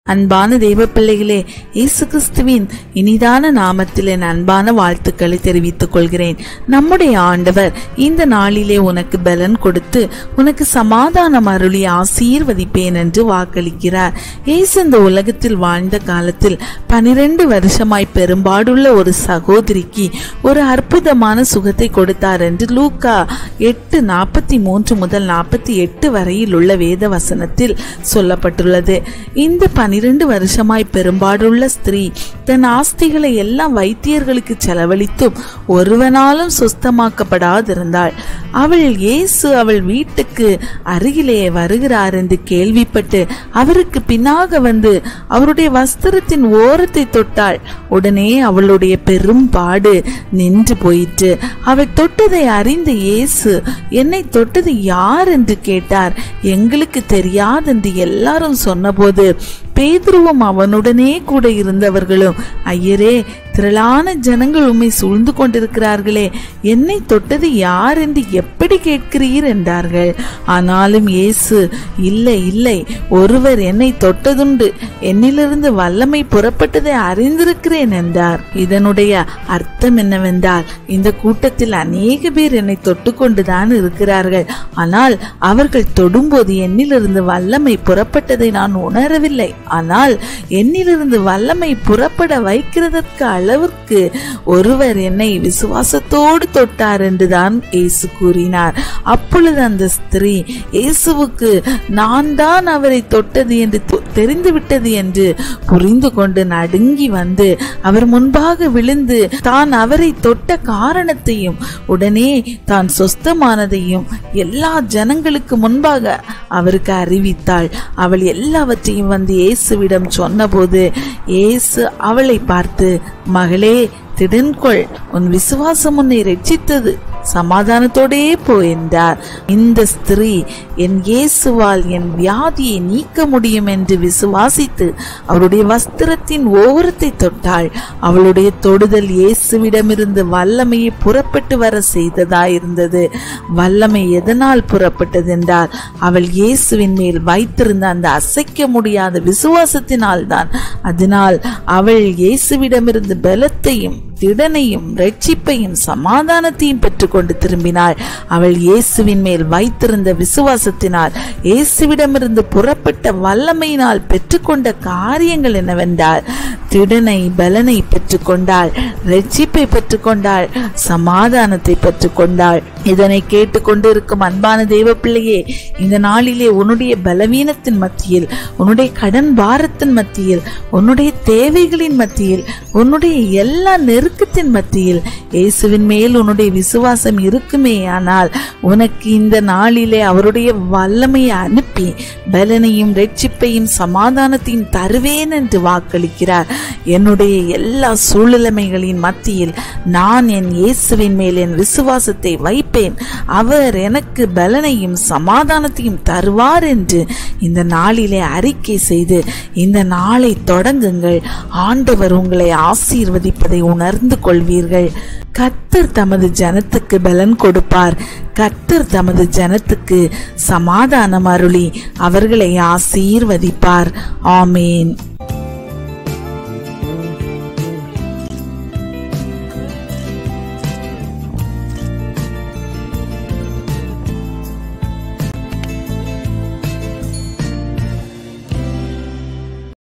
அன்பான தெய்வ பிள்ளைகளே இயேசு கிறிஸ்துவின் இனிதான நாமத்தில் என் அன்பான வாழ்த்துக்களை தெரிவித்துக் கொள்கிறேன் நம்முடைய ஆண்டவர் இந்த நாளிலே உனக்கு பலன் கொடுத்து உனக்கு சமாதானம் அருளி ஆசீர்வதிப்பேன் என்று வாக்களிக்கிறார் இயேசு இந்த உலகத்தில் வாழ்ந்த காலத்தில் பனிரெண்டு வருஷமாய் பெரும்பாடுள்ள ஒரு சகோதரிக்கு ஒரு அற்புதமான சுகத்தை கொடுத்தார் என்று லூக்கா எட்டு நாற்பத்தி மூன்று முதல் நாற்பத்தி எட்டு வரையில் உள்ள வேத வசனத்தில் சொல்லப்பட்டுள்ளது இந்த பனிரெண்டு வருஷமாய் பெரும்பாடுள்ள ஸ்திரீ தன் ஆஸ்திகளை எல்லாம் வைத்தியர்களுக்கு செலவழித்தும் ஒருவனாலும் சுஸ்தமாக்கப்படாதிருந்தாள் அவள் இயேசு அவள் வீட்டுக்கு அருகிலே வருகிறார் என்று கேள்விப்பட்டு அவருக்கு பின்னாக வந்து அவருடைய வஸ்திரத்தின் ஓரத்தை தொட்டாள் உடனே அவளுடைய பெரும் பாடு நின்று போயிற்று அவள் தொட்டதை அறிந்த இயேசு என்னை தொட்டது யார் என்று கேட்டார் எங்களுக்கு தெரியாதென்று எல்லாரும் சொன்னபோது பேதுருவும் அவனுடனே கூட இருந்தவர்களும் ஐயரே திரளான ஜனங்கள் உம்மை சூழ்ந்து கொண்டிருக்கிறார்களே என்னை தொட்டது யார் என்று எப்படி கேட்கிறீர் என்றார்கள் ஆனாலும் இயேசு இல்லை இல்லை ஒருவர் என்னை தொட்டதுண்டு என்னிலிருந்து வல்லமை புறப்பட்டதை அறிந்திருக்கிறேன் என்றார் இதனுடைய அர்த்தம் என்னவென்றால் இந்த கூட்டத்தில் அநேக பேர் என்னை தொட்டுக்கொண்டுதான் இருக்கிறார்கள் ஆனால் அவர்கள் தொடும்போது என்னிலிருந்து வல்லமை புறப்பட்டதை நான் உணரவில்லை ஆனால் என்னிலிருந்து வல்லமை புறப்பட வைக்கிறதற்கு அளவிற்கு ஒருவர் என்னை விசுவாசத்தோடு தொட்டார் என்றுதான் இயேசு கூறினார் அப்பொழுது அந்த ஸ்திரீ இயேசுவுக்கு நான் தான் அவரை தொட்டது என்று தொ- தெரிந்துவிட்டது என்று புரிந்து கொண்டு நடுங்கி வந்து அவர் முன்பாக விழுந்து தான் அவரை தொட்ட காரணத்தையும் உடனே தான் சொஸ்தமானதையும் எல்லா ஜனங்களுக்கு முன்பாக அவருக்கு அறிவித்தாள் அவள் எல்லாவற்றையும் வந்து இயேசுவிடம் சொன்னபோது இயேசு அவளை பார்த்து மகளே திடன்கொள் உன் விசுவாசம் உன்னை ரட்சித்தது சமாதானத்தோடே போ என்றார் இந்த ஸ்திரீ என் இயேசுவால் என் வியாதியை நீக்க முடியும் என்று விசுவாசித்து அவருடைய வஸ்திரத்தின் ஓரத்தை தொட்டாள் அவளுடைய தொடுதல் இயேசுவிடமிருந்து வல்லமையை புறப்பட்டு வர செய்ததாயிருந்தது வல்லமை எதனால் புறப்பட்டது என்றால் அவள் இயேசுவின் மேல் வைத்திருந்த அந்த அசைக்க முடியாத விசுவாசத்தினால் தான் அதனால் அவள் இயேசுவிடமிருந்து பலத்தையும் திடனையும் ரட்சிப்பையும் சமாதானத்தையும் பெற்றுக்கொண்டு திரும்பினாள் அவள் இயேசுவின் மேல் வைத்திருந்த விசுவாசத்தினால் இயேசுவிடமிருந்து புறப்பட்ட வல்லமையினால் பெற்றுக்கொண்ட காரியங்கள் என்னவென்றால் திடனை பலனை பெற்றுக்கொண்டாள் ரட்சிப்பை பெற்றுக்கொண்டாள் சமாதானத்தை பெற்றுக்கொண்டாள் இதனை கேட்டுக்கொண்டு இருக்கும் அன்பான தெய்வ பிள்ளையே இந்த நாளிலே உன்னுடைய பலவீனத்தின் மத்தியில் உன்னுடைய கடன் பாரத்தின் மத்தியில் உன்னுடைய தேவைகளின் மத்தியில் உன்னுடைய எல்லா நெருக்கத்தின் மத்தியில் இயேசுவின் மேல் உன்னுடைய விசுவாசம் இருக்குமே ஆனால் உனக்கு இந்த நாளிலே அவருடைய வல்லமையை அனுப்பி பலனையும் ரட்சிப்பையும் சமாதானத்தையும் தருவேன் என்று வாக்களிக்கிறார் என்னுடைய எல்லா சூழ்நிலைமைகளின் மத்தியில் நான் என் இயேசுவின் மேல் என் விசுவாசத்தை வைப்பேன் அவர் எனக்கு பலனையும் சமாதானத்தையும் தருவார் என்று இந்த நாளிலே அறிக்கை செய்து இந்த நாளை தொடங்குங்கள் ஆண்டவர் உங்களை ஆசீர்வதிப்பதை உணர்ந்து கொள்வீர்கள் கர்த்தர் தமது ஜனத்துக்கு பலன் கொடுப்பார் கர்த்தர் தமது ஜனத்துக்கு சமாதானம் அருளி அவர்களை ஆசீர்வதிப்பார் ஆமேன்